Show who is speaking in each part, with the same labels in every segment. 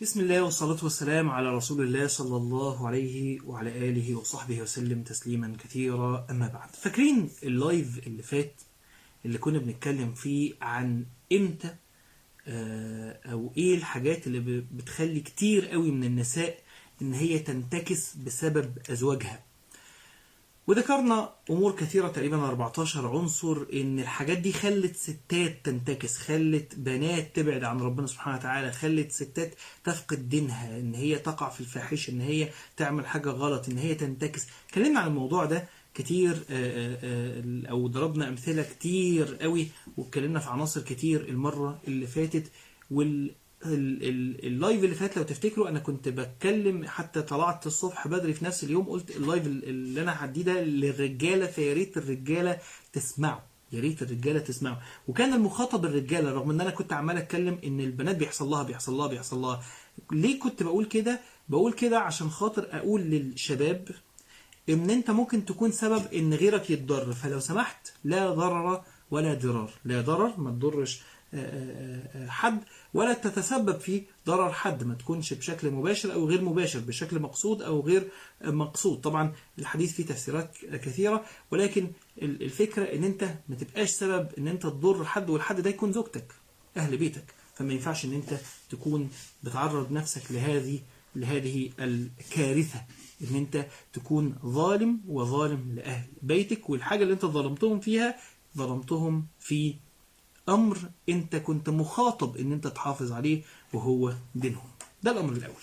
Speaker 1: بسم الله والصلاة والسلام على رسول الله صلى الله عليه وعلى آله وصحبه وسلم تسليما كثيرا أما بعد فاكرين اللايف اللي فات اللي كنا بنتكلم فيه عن إمتى آه، أو إيه الحاجات اللي ب- بتخلي كتير قوي من النساء إن هي تنتكس بسبب أزواجها وذكرنا امور كثيره تقريبا 14 عنصر ان الحاجات دي خلت ستات تنتكس خلت بنات تبعد عن ربنا سبحانه وتعالى خلت ستات تفقد دينها ان هي تقع في الفاحشه ان هي تعمل حاجه غلط ان هي تنتكس اتكلمنا عن الموضوع ده كتير آه، آه، آه، او ضربنا امثله كتير قوي واتكلمنا في عناصر كتير المره اللي فاتت وال ال- ال- اللايف اللي فات لو تفتكروا انا كنت بتكلم حتى طلعت الصبح بدري في نفس اليوم قلت اللايف ال- اللي انا هديه ده للرجاله فيا ريت الرجاله تسمعوا يا ريت الرجاله تسمعوا وكان المخاطب الرجاله رغم ان انا كنت عمال اتكلم ان البنات بيحصل لها بيحصل لها بيحصل لها ليه كنت بقول كده بقول كده عشان خاطر اقول للشباب ان انت ممكن تكون سبب ان غيرك يتضرر فلو سمحت لا ضرر ولا ضرار لا ضرر ما تضرش آه، آه، آه، حد ولا تتسبب في ضرر حد ما تكونش بشكل مباشر او غير مباشر بشكل مقصود او غير مقصود طبعا الحديث فيه تفسيرات كثيره ولكن ال- الفكره ان انت ما تبقاش سبب ان انت تضر حد والحد ده يكون زوجتك اهل بيتك فما ينفعش ان انت تكون بتعرض نفسك لهذه لهذه الكارثه ان انت تكون ظالم وظالم لاهل بيتك والحاجه اللي انت ظلمتهم فيها ظلمتهم في امر انت كنت مخاطب ان انت تحافظ عليه وهو دينهم ده الامر الاول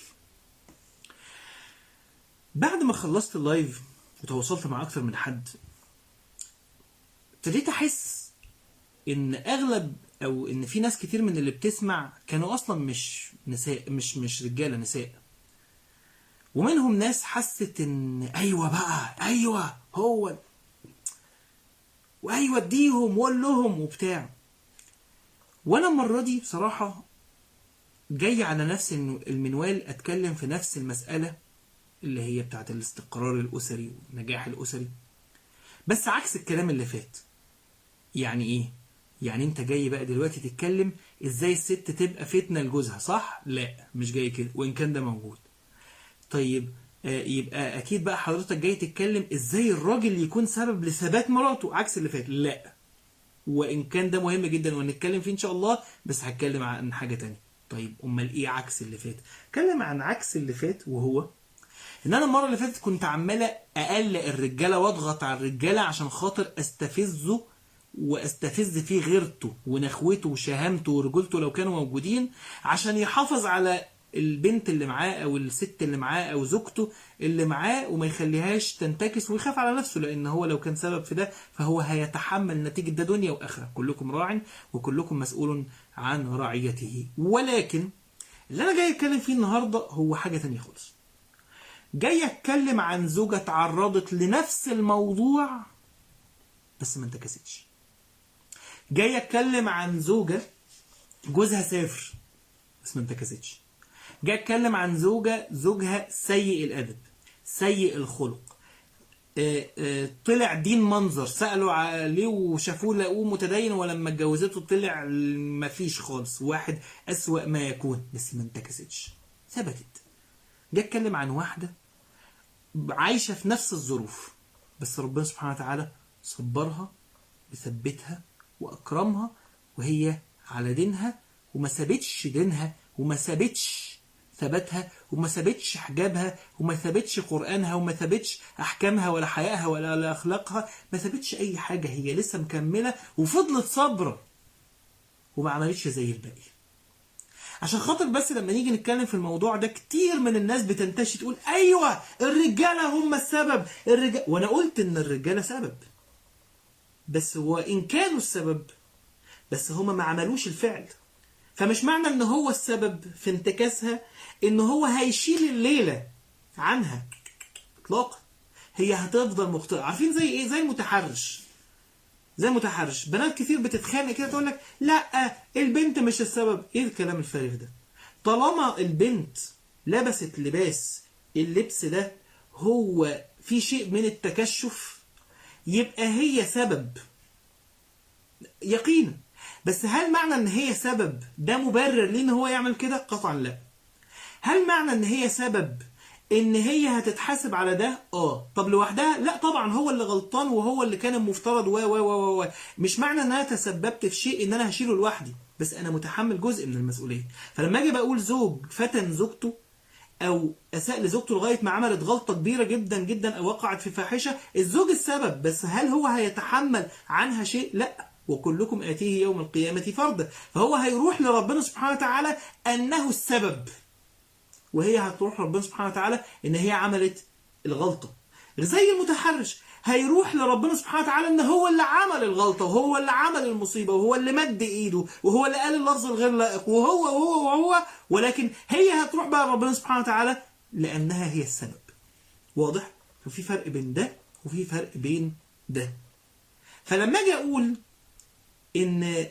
Speaker 1: بعد ما خلصت اللايف وتواصلت مع اكثر من حد ابتديت احس ان اغلب او ان في ناس كتير من اللي بتسمع كانوا اصلا مش نساء مش مش رجاله نساء ومنهم ناس حست ان ايوه بقى ايوه هو وايوه اديهم وقول لهم وبتاع وانا المره دي بصراحه جاي على نفس الم- المنوال اتكلم في نفس المساله اللي هي بتاعت الاستقرار الاسري والنجاح الاسري بس عكس الكلام اللي فات يعني ايه يعني انت جاي بقى دلوقتي تتكلم ازاي الست تبقى فتنه لجوزها صح لا مش جاي كده وان كان ده موجود طيب آه، يبقى اكيد بقى حضرتك جاي تتكلم ازاي الراجل يكون سبب لثبات مراته عكس اللي فات لا وان كان ده مهم جدا وهنتكلم فيه ان شاء الله بس هتكلم عن حاجه تانية طيب امال ايه عكس اللي فات اتكلم عن عكس اللي فات وهو ان انا المره اللي فاتت كنت عمال اقلق الرجاله واضغط على الرجاله عشان خاطر استفزه واستفز فيه غيرته ونخوته وشهامته ورجولته لو كانوا موجودين عشان يحافظ على البنت اللي معاه او الست اللي معاه او زوجته اللي معاه وما يخليهاش تنتكس ويخاف على نفسه لان هو لو كان سبب في ده فهو هيتحمل نتيجه ده دنيا واخره كلكم راع وكلكم مسؤول عن رعيته ولكن اللي انا جاي اتكلم فيه النهارده هو حاجه تانية خالص جاي اتكلم عن زوجة تعرضت لنفس الموضوع بس ما انتكستش جاي اتكلم عن زوجة جوزها سافر بس ما انتكستش جاي اتكلم عن زوجة زوجها سيء الادب سيء الخلق آه، آه، طلع دين منظر سألوا عليه وشافوه لقوه متدين ولما اتجوزته طلع ما فيش خالص واحد أسوأ ما يكون بس ما انتكستش ثبتت جاي اتكلم عن واحدة عايشة في نفس الظروف بس ربنا سبحانه وتعالى صبرها وثبتها وأكرمها وهي على دينها وما سابتش دينها وما سابتش ثباتها وما سابتش حجابها وما ثبتش قرآنها وما ثبتش أحكامها ولا حيائها ولا أخلاقها ما ثبتش أي حاجة هي لسه مكملة وفضلت صابرة وما عملتش زي الباقي عشان خاطر بس لما نيجي نتكلم في الموضوع ده كتير من الناس بتنتشي تقول ايوه الرجاله هم السبب الرجال وانا قلت ان الرجاله سبب بس وان كانوا السبب بس هما ما عملوش الفعل فمش معنى ان هو السبب في انتكاسها ان هو هيشيل الليله عنها اطلاقا هي هتفضل مخطئه عارفين زي ايه زي المتحرش زي متحرش بنات كتير بتتخانق كده تقول لك لا البنت مش السبب ايه الكلام الفارغ ده طالما البنت لبست لباس اللبس ده هو في شيء من التكشف يبقى هي سبب يقينا بس هل معنى ان هي سبب ده مبرر ليه ان هو يعمل كده قطعا لا هل معنى ان هي سبب ان هي هتتحاسب على ده اه طب لوحدها لا طبعا هو اللي غلطان وهو اللي كان المفترض و و و و مش معنى ان انا تسببت في شيء ان انا هشيله لوحدي بس انا متحمل جزء من المسؤوليه فلما اجي بقول زوج فتن زوجته او اساء لزوجته لغايه ما عملت غلطه كبيره جدا جدا او وقعت في فاحشه الزوج السبب بس هل هو هيتحمل عنها شيء لا وكلكم اتيه يوم القيامه فردا فهو هيروح لربنا سبحانه وتعالى انه السبب وهي هتروح ربنا سبحانه وتعالى ان هي عملت الغلطه زي المتحرش هيروح لربنا سبحانه وتعالى ان هو اللي عمل الغلطه وهو اللي عمل المصيبه وهو اللي مد ايده وهو اللي قال اللفظ الغير لائق وهو وهو وهو ولكن هي هتروح بقى لربنا سبحانه وتعالى لانها هي السبب واضح ففي فرق بين ده وفي فرق بين ده فلما اجي اقول ان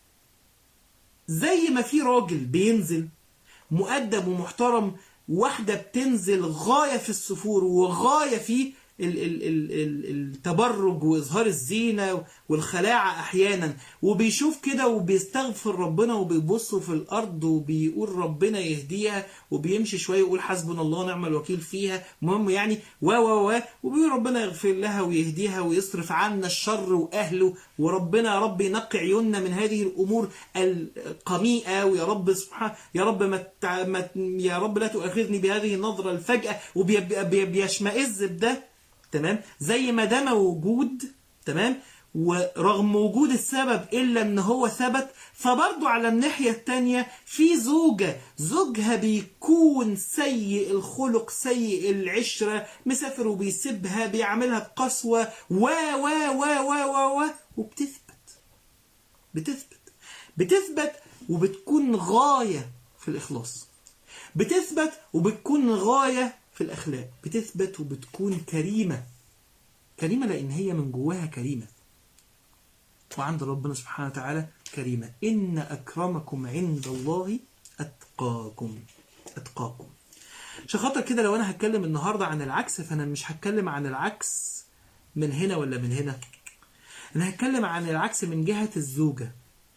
Speaker 1: زي ما في راجل بينزل مؤدب ومحترم واحدة بتنزل غاية في السفور وغاية في ال- ال- ال- ال- التبرج وإظهار الزينة والخلاعة أحيانا وبيشوف كده وبيستغفر ربنا وبيبص في الأرض وبيقول ربنا يهديها وبيمشي شوية ويقول حسبنا الله ونعم الوكيل فيها المهم يعني و و و وبيقول ربنا يغفر لها ويهديها ويصرف عنا الشر وأهله وربنا يا رب ينقي عيوننا من هذه الأمور القميئة ويا رب سبحانه يا رب ما تع- ما ت- يا رب لا تؤاخذني بهذه النظرة الفجأة وبيشمئز بده تمام زي ما ده موجود تمام ورغم وجود السبب الا ان هو ثبت فبرضه على الناحيه الثانيه في زوجه زوجها بيكون سيء الخلق سيء العشره مسافر وبيسيبها بيعملها بقسوه و و و و و و وبتثبت بتثبت بتثبت وبتكون غايه في الاخلاص بتثبت وبتكون غاية في الأخلاق بتثبت وبتكون كريمة كريمة لأن هي من جواها كريمة وعند ربنا سبحانه وتعالى كريمة إن أكرمكم عند الله أتقاكم أتقاكم عشان خاطر كده لو أنا هتكلم النهاردة عن العكس فأنا مش هتكلم عن العكس من هنا ولا من هنا أنا هتكلم عن العكس من جهة الزوجة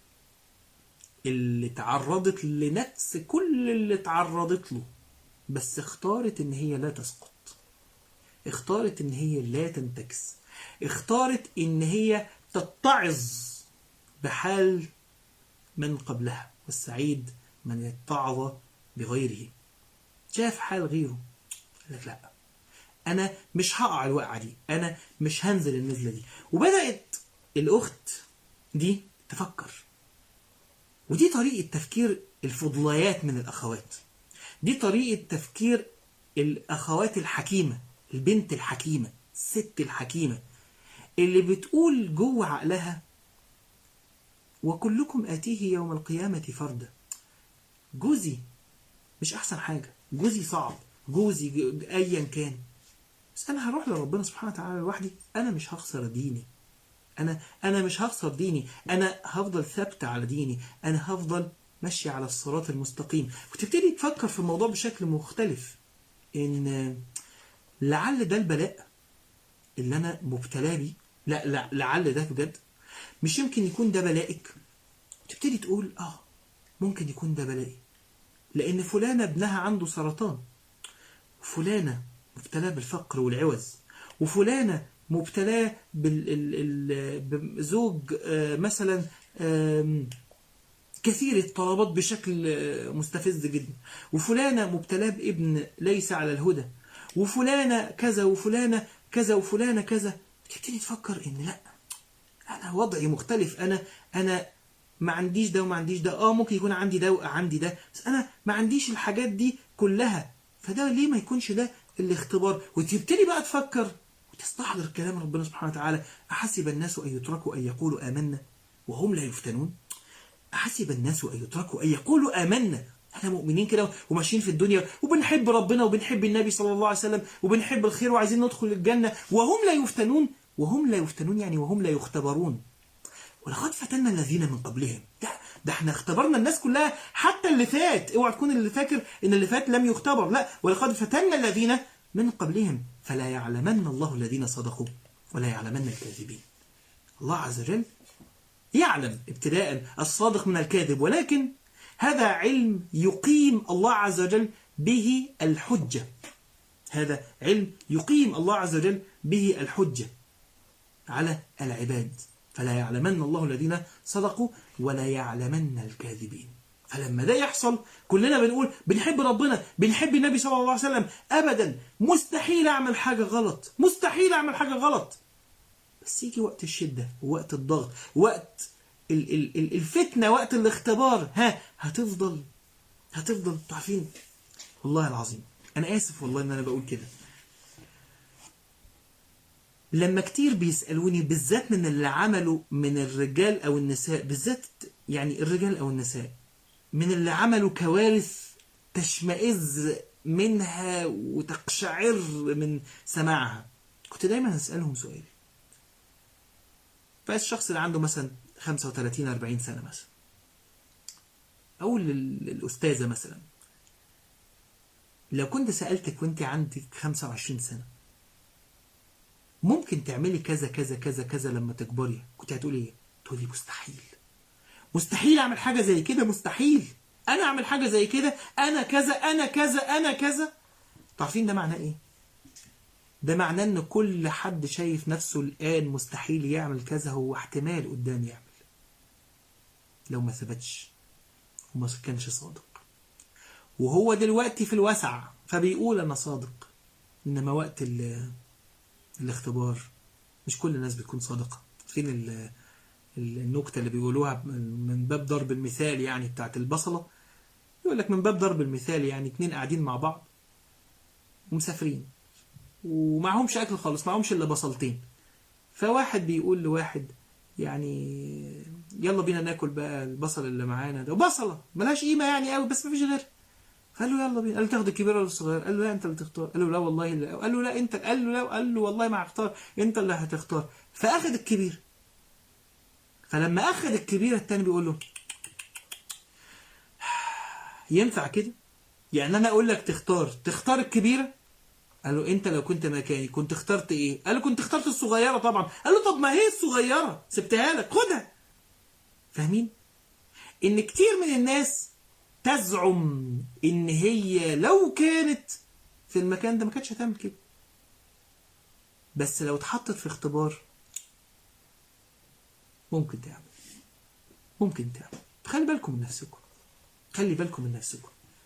Speaker 1: اللي تعرضت لنفس كل اللي تعرضت له بس اختارت ان هي لا تسقط اختارت ان هي لا تنتكس اختارت ان هي تتعظ بحال من قبلها والسعيد من يتعظ بغيره شاف حال غيره قال لك لا انا مش هقع الوقعه دي انا مش هنزل النزله دي وبدات الاخت دي تفكر ودي طريقة تفكير الفضليات من الأخوات دي طريقة تفكير الأخوات الحكيمة البنت الحكيمة الست الحكيمة اللي بتقول جوه عقلها وكلكم آتيه يوم القيامة فردا جوزي مش أحسن حاجة جوزي صعب جوزي ج- أيا كان بس أنا هروح لربنا سبحانه وتعالى لوحدي أنا مش هخسر ديني انا انا مش هخسر ديني انا هفضل ثابته على ديني انا هفضل ماشي على الصراط المستقيم وتبتدي تفكر في الموضوع بشكل مختلف ان لعل ده البلاء اللي انا مبتلى بيه لا لا لعل ده بجد مش يمكن يكون ده بلائك تبتدي تقول اه ممكن يكون ده بلائي لان فلانه ابنها عنده سرطان وفلانة مبتلاة بالفقر والعوز وفلانة مبتلاة بزوج مثلا آم، كثير الطلبات بشكل آه، مستفز جدا وفلانة مبتلاة بابن ليس على الهدى وفلانة كذا وفلانة كذا وفلانة كذا تبتدي تفكر ان لا انا وضعي مختلف انا انا ما عنديش ده وما عنديش ده اه ممكن يكون عندي ده وعندي ده بس انا ما عنديش الحاجات دي كلها فده ليه ما يكونش ده الاختبار وتبتدي بقى تفكر وتستحضر كلام ربنا سبحانه وتعالى احسب الناس ان يتركوا ان يقولوا امنا وهم لا يفتنون أحسب الناس أن يتركوا أن يقولوا آمنا احنا مؤمنين كده وماشيين في الدنيا وبنحب ربنا وبنحب النبي صلى الله عليه وسلم وبنحب الخير وعايزين ندخل الجنة وهم لا يفتنون وهم لا يفتنون يعني وهم لا يختبرون ولقد فتنا الذين من قبلهم ده, ده احنا اختبرنا الناس كلها حتى اللي فات اوعى تكون اللي فاكر ان اللي فات لم يختبر لا ولقد فتنا الذين من قبلهم فلا يعلمن الله الذين صدقوا ولا يعلمن الكاذبين الله عز وجل يعلم ابتداء الصادق من الكاذب ولكن هذا علم يقيم الله عز وجل به الحجة هذا علم يقيم الله عز وجل به الحجة على العباد فلا يعلمن الله الذين صدقوا ولا يعلمن الكاذبين فلما ده يحصل كلنا بنقول بنحب ربنا بنحب النبي صلى الله عليه وسلم أبدا مستحيل أعمل حاجة غلط مستحيل أعمل حاجة غلط بس يجي وقت الشدة وقت الضغط وقت ال- ال- ال- الفتنة وقت الاختبار ها هتفضل هتفضل تعرفين والله العظيم أنا آسف والله إن أنا بقول كده لما كتير بيسألوني بالذات من اللي عملوا من الرجال أو النساء بالذات يعني الرجال أو النساء من اللي عملوا كوارث تشمئز منها وتقشعر من سماعها كنت دايما أسألهم سؤال فالشخص اللي عنده مثلا 35 40 سنة مثلا أو لل- للأستاذة مثلا لو كنت سألتك وانت عندك 25 سنة ممكن تعملي كذا كذا كذا كذا لما تكبري كنت هتقولي ايه تقولي مستحيل مستحيل اعمل حاجة زي كده مستحيل انا اعمل حاجة زي كده انا كذا انا كذا انا كذا تعرفين ده معناه ايه ده معناه ان كل حد شايف نفسه الان مستحيل يعمل كذا هو احتمال قدام يعمل لو ما ثبتش وما كانش صادق وهو دلوقتي في الوسع فبيقول انا صادق انما وقت ال- الاختبار مش كل الناس بتكون صادقة فين ال- ال- النكتة اللي بيقولوها من باب ضرب المثال يعني بتاعت البصلة يقول لك من باب ضرب المثال يعني اتنين قاعدين مع بعض ومسافرين ومعهمش أكل خالص معهمش إلا بصلتين فواحد بيقول لواحد يعني يلا بينا ناكل بقى البصل اللي معانا ده بصلة ملهاش قيمة يعني قوي بس مفيش غيرها فقال له يلا بينا قال له تاخد الكبير ولا الصغير قال له لا انت اللي تختار قال له لا والله لا قال له لا انت قال له لا قال له والله ما هختار انت اللي هتختار فاخد الكبير فلما اخد الكبيره التاني بيقول له ينفع كده يعني انا اقول لك تختار تختار الكبيره قال له انت لو كنت مكاني كنت اخترت ايه قال له كنت اخترت الصغيره طبعا قال له طب ما هي الصغيره سبتها لك خدها فاهمين ان كتير من الناس تزعم ان هي لو كانت في المكان ده ما كانتش هتعمل كده بس لو اتحطت في اختبار ممكن تعمل ممكن تعمل خلي بالكم من نفسكم خلي بالكم من نفسكم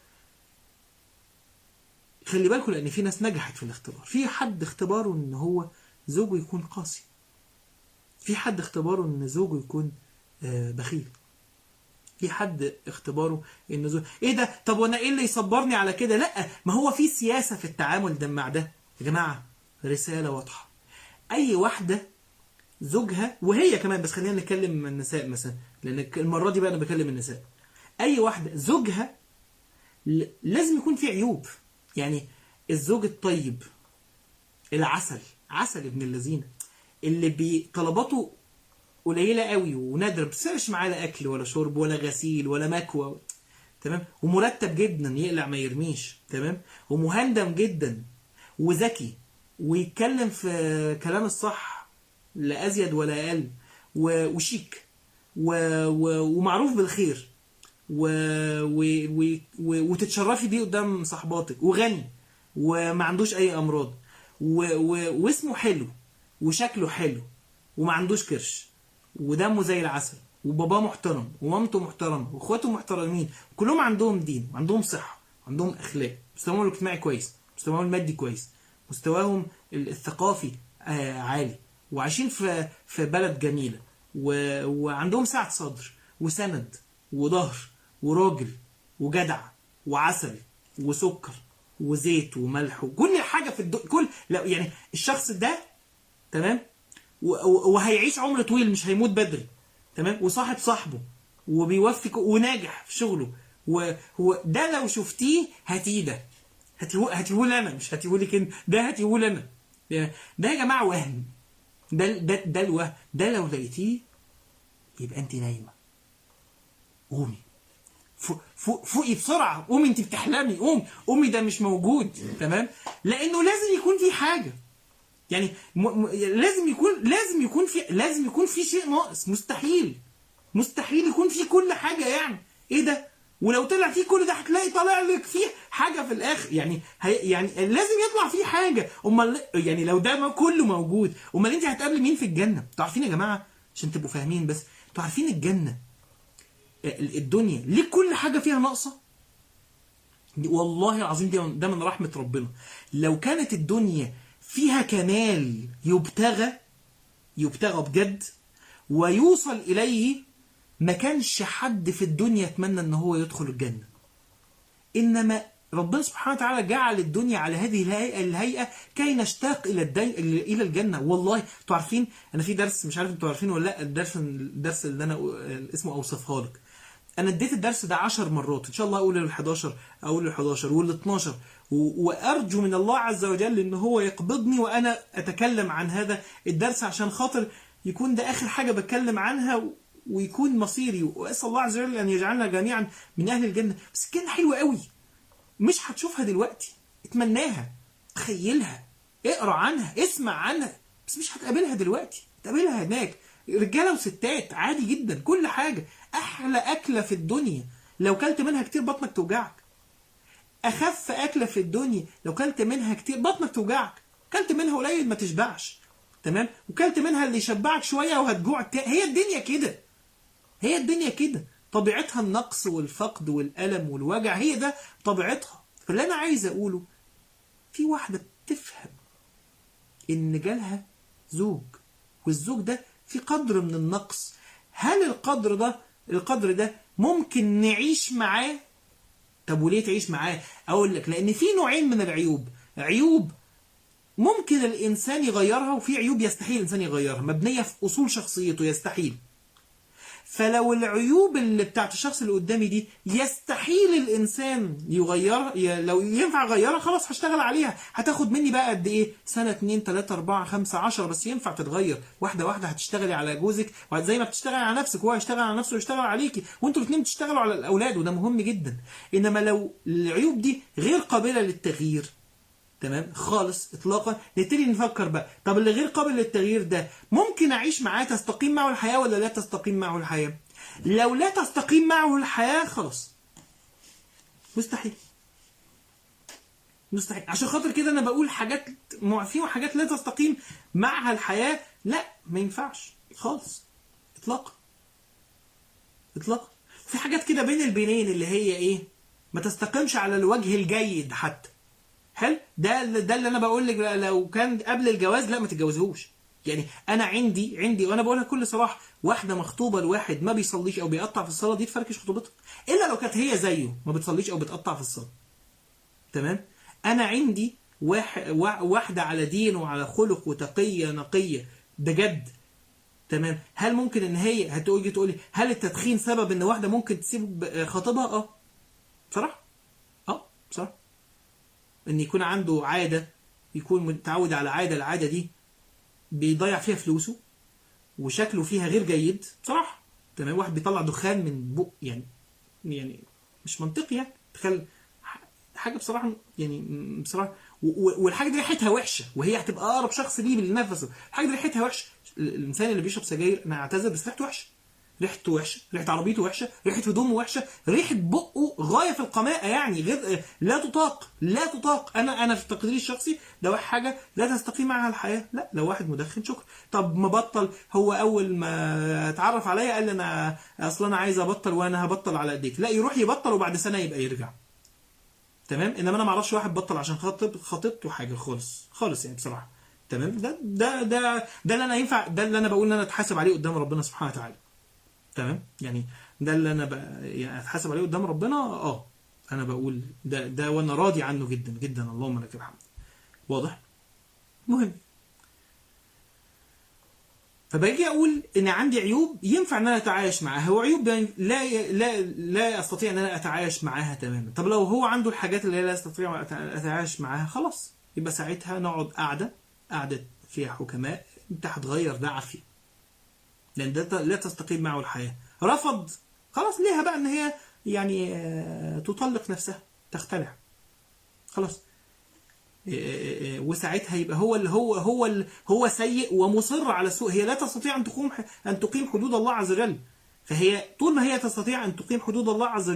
Speaker 1: خلي بالكم لان في ناس نجحت في الاختبار في حد اختباره ان هو زوجه يكون قاسي في حد اختباره ان زوجه يكون آه، بخيل في حد اختباره ان زوج ايه ده طب وانا ايه اللي يصبرني على كده لا ما هو في سياسه في التعامل ده مع ده يا جماعه رساله واضحه اي واحده زوجها وهي كمان بس خلينا نتكلم النساء مثلا لان المره دي بقى انا بكلم النساء اي واحده زوجها ل- لازم يكون في عيوب يعني الزوج الطيب العسل عسل ابن اللذين اللي بطلباته قليله قوي ونادره ما بتسالش معاه لا اكل ولا شرب ولا غسيل ولا مكوى تمام ومرتب جدا يقلع ما يرميش تمام ومهندم جدا وذكي ويتكلم في كلام الصح لا ازيد ولا اقل و- وشيك و... و... ومعروف بالخير و... و... و... و... وتتشرفي بيه قدام صحباتك وغني وما عندوش اي امراض و... و... واسمه حلو وشكله حلو وما عندوش كرش ودمه زي العسل وباباه محترم ومامته محترمه واخواته محترمين كلهم عندهم دين وعندهم صحه وعندهم اخلاق مستواهم الاجتماعي كويس مستواهم المادي كويس مستواهم الثقافي آه، عالي وعايشين في في بلد جميله و... وعندهم سعه صدر وسند وظهر وراجل وجدع وعسل وسكر وزيت وملح وكل حاجه في الدو... كل لا يعني الشخص ده تمام و- و- وهيعيش عمر طويل مش هيموت بدري تمام وصاحب صاحبه وبيوفي ك- وناجح في شغله وهو ده لو شفتيه هاتيه ده هاتيه هاتيه لي انا مش هاتيه لك انت ده هاتيه لي انا يعني ده يا جماعه وهم ده ده ده الوهم ده لو لقيتيه يبقى انت نايمه قومي فو- فو- فوقي بسرعه قومي انت بتحلمي قومي قومي ده مش موجود تمام لانه لازم يكون في حاجه يعني م... م... لازم يكون لازم يكون في لازم يكون في شيء ناقص مستحيل مستحيل يكون في كل حاجه يعني ايه ده ولو طلع فيه كل ده هتلاقي طالع لك فيه حاجه في الاخر يعني هي يعني لازم يطلع فيه حاجه امال يعني لو ده كله موجود امال انت هتقابلي مين في الجنه انتوا عارفين يا جماعه عشان تبقوا فاهمين بس انتوا عارفين الجنه الدنيا ليه كل حاجه فيها ناقصه والله العظيم دي ده من رحمه ربنا لو كانت الدنيا فيها كمال يبتغى يبتغى بجد ويوصل اليه ما كانش حد في الدنيا يتمنى ان هو يدخل الجنة انما ربنا سبحانه وتعالى جعل الدنيا على هذه الهيئة, الهيئة كي نشتاق الى الدي... الى الجنة والله انتوا عارفين انا في درس مش عارف انتوا عارفين ولا لا الدرس الدرس اللي انا اسمه اوصفها لك انا اديت الدرس ده 10 مرات ان شاء الله اقول ال 11 اقول ال 11 وال 12 و... وارجو من الله عز وجل ان هو يقبضني وانا اتكلم عن هذا الدرس عشان خاطر يكون ده اخر حاجة بتكلم عنها ويكون مصيري واسال الله عز وجل ان يجعلنا جميعا من اهل الجنه بس الجنه حلوه قوي مش هتشوفها دلوقتي اتمناها تخيلها اقرا عنها اسمع عنها بس مش هتقابلها دلوقتي تقابلها هناك رجاله وستات عادي جدا كل حاجه احلى اكله في الدنيا لو كلت منها كتير بطنك توجعك اخف اكله في الدنيا لو كلت منها كتير بطنك توجعك كلت منها قليل ما تشبعش تمام وكلت منها اللي يشبعك شويه وهتجوع هي الدنيا كده هي الدنيا كده طبيعتها النقص والفقد والألم والوجع هي ده طبيعتها فاللي أنا عايز أقوله في واحدة بتفهم إن جالها زوج والزوج ده في قدر من النقص هل القدر ده القدر ده ممكن نعيش معاه طب وليه تعيش معاه أقول لك لأن في نوعين من العيوب عيوب ممكن الإنسان يغيرها وفي عيوب يستحيل الإنسان يغيرها مبنية في أصول شخصيته يستحيل فلو العيوب اللي بتاعت الشخص اللي قدامي دي يستحيل الانسان يغيرها لو ينفع اغيرها خلاص هشتغل عليها هتاخد مني بقى قد ايه سنه 2 3 4 5 10 بس ينفع تتغير واحده واحده هتشتغلي على جوزك وزي ما بتشتغلي على نفسك وهو هيشتغل على نفسه ويشتغل عليكي وانتوا الاثنين بتشتغلوا على الاولاد وده مهم جدا انما لو العيوب دي غير قابله للتغيير تمام خالص اطلاقا نبتدي نفكر بقى طب اللي غير قابل للتغيير ده ممكن اعيش معاه تستقيم معه الحياه ولا لا تستقيم معه الحياه لو لا تستقيم معه الحياه خلاص مستحيل مستحيل عشان خاطر كده انا بقول حاجات في حاجات لا تستقيم معها الحياه لا ما ينفعش خالص اطلاقا اطلاقا في حاجات كده بين البنين اللي هي ايه ما تستقيمش على الوجه الجيد حتى حلو ده ده اللي انا بقول لك لو كان قبل الجواز لا ما تتجوزهوش يعني انا عندي عندي وانا بقولها كل صراحه واحده مخطوبه لواحد ما بيصليش او بيقطع في الصلاه دي تفركش خطوبتها الا لو كانت هي زيه ما بتصليش او بتقطع في الصلاه تمام انا عندي واحد واحده على دين وعلى خلق وتقيه نقيه بجد تمام هل ممكن ان هي هتيجي تقول لي هل التدخين سبب ان واحده ممكن تسيب خطيبها اه بصراحه اه بصراحه ان يكون عنده عادة يكون متعود على عادة العادة دي بيضيع فيها فلوسه وشكله فيها غير جيد بصراحة تمام واحد بيطلع دخان من بق يعني يعني مش منطقي يعني تخيل حاجة بصراحة يعني بصراحة والحاجة دي ريحتها وحشة وهي هتبقى أقرب شخص ليه بالنفس الحاجة دي ريحتها وحشة الإنسان اللي بيشرب سجاير أنا أعتذر بس ريحته وحشة ريحته وحشه ريحه عربيته وحشه ريحه هدومه وحشه ريحه بقه غايه في القماءه يعني غير لا تطاق لا تطاق انا انا في تقديري الشخصي ده حاجه لا تستقيم معها الحياه لا لو واحد مدخن شكرا طب ما بطل هو اول ما اتعرف عليا قال لي انا اصلا انا عايز ابطل وانا هبطل على ايديك لا يروح يبطل وبعد سنه يبقى يرجع تمام انما انا ما اعرفش واحد بطل عشان خاطب خطيبته حاجه خالص خالص يعني بصراحه تمام ده ده ده ده اللي انا ينفع ده اللي انا بقول ان انا اتحاسب عليه قدام ربنا سبحانه وتعالى تمام يعني ده اللي انا بقى يعني اتحاسب عليه قدام ربنا اه انا بقول ده ده وانا راضي عنه جدا جدا اللهم لك الحمد واضح مهم فباجي اقول ان عندي عيوب ينفع ان انا اتعايش معاها وعيوب لا لا لا استطيع ان انا اتعايش معاها تماما طب لو هو عنده الحاجات اللي لا استطيع اتعايش معاها خلاص يبقى ساعتها نقعد قعده قعده فيها حكماء انت هتغير ده عافيه لان ده لا تستقيم معه الحياه رفض خلاص ليها بقى ان هي يعني تطلق نفسها تختلع خلاص وساعتها يبقى هو اللي هو هو اللي هو سيء ومصر على السوء هي لا تستطيع ان تقوم ان تقيم حدود الله عز وجل فهي طول ما هي تستطيع ان تقيم حدود الله عز وجل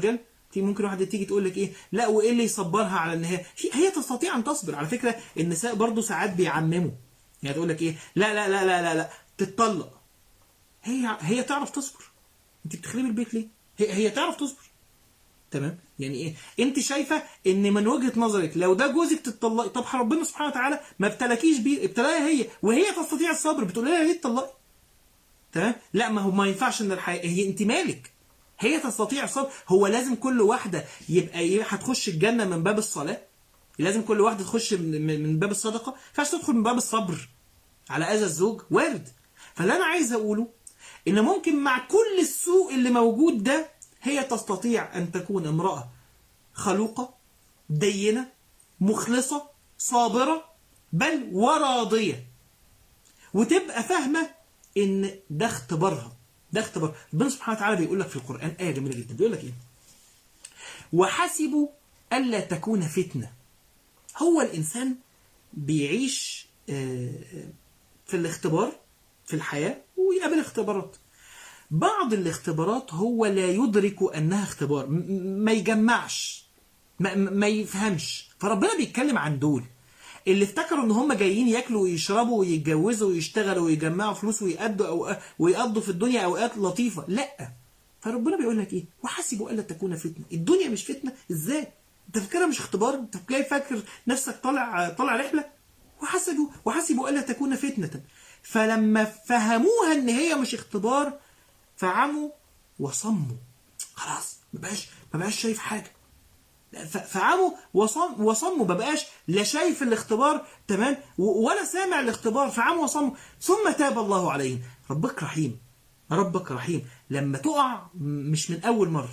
Speaker 1: في ممكن واحده تيجي تقول لك ايه لا وايه اللي يصبرها على ان هي هي- هي تستطيع ان تصبر على فكره النساء برضو ساعات بيعمموا يعني تقول لك ايه لا لا لا لا لا لا تتطلق هي هي تعرف تصبر انت بتخربي البيت ليه هي هي تعرف تصبر تمام يعني ايه انت شايفه ان من وجهه نظرك لو ده جوزك تتطلقي طب ربنا سبحانه وتعالى ما ابتلاكيش بيه ابتلاها هي وهي تستطيع الصبر بتقول لها ليه تطلقي تمام لا ما هو ما ينفعش ان الحياه هي انت مالك هي تستطيع الصبر هو لازم كل واحده يبقى ايه هتخش الجنه من باب الصلاه لازم كل واحده تخش من, من من باب الصدقه ما ينفعش تدخل من باب الصبر على اذى الزوج وارد فاللي انا عايز اقوله ان ممكن مع كل السوء اللي موجود ده هي تستطيع ان تكون امراه خلوقه دينه مخلصه صابره بل وراضيه وتبقى فاهمه ان ده اختبارها ده اختبار ربنا سبحانه وتعالى بيقول لك في القران ايه جميله جدا بيقول لك ايه وحسبوا الا تكون فتنه هو الانسان بيعيش آه، في الاختبار في الحياه ويقابل اختبارات بعض الاختبارات هو لا يدرك انها اختبار م- م- ما يجمعش ما, ما يفهمش فربنا بيتكلم عن دول اللي افتكروا ان هم جايين ياكلوا ويشربوا ويتجوزوا ويشتغلوا ويجمعوا فلوس ويأدوا أو ويقضوا في الدنيا اوقات لطيفه لا فربنا بيقول لك ايه وحسبوا الا تكون فتنه الدنيا مش فتنه ازاي انت فاكرها مش اختبار انت جاي فاكر نفسك طالع طالع رحله وحسبوا وحسبوا الا تكون فتنه فلما فهموها ان هي مش اختبار فعموا وصموا خلاص ما بقاش ما بقاش شايف حاجه ف- فعموا وصم وصموا ما بقاش لا شايف الاختبار تمام و- ولا سامع الاختبار فعموا وصموا ثم تاب الله عليهم ربك رحيم ربك رحيم لما تقع م- مش من اول مره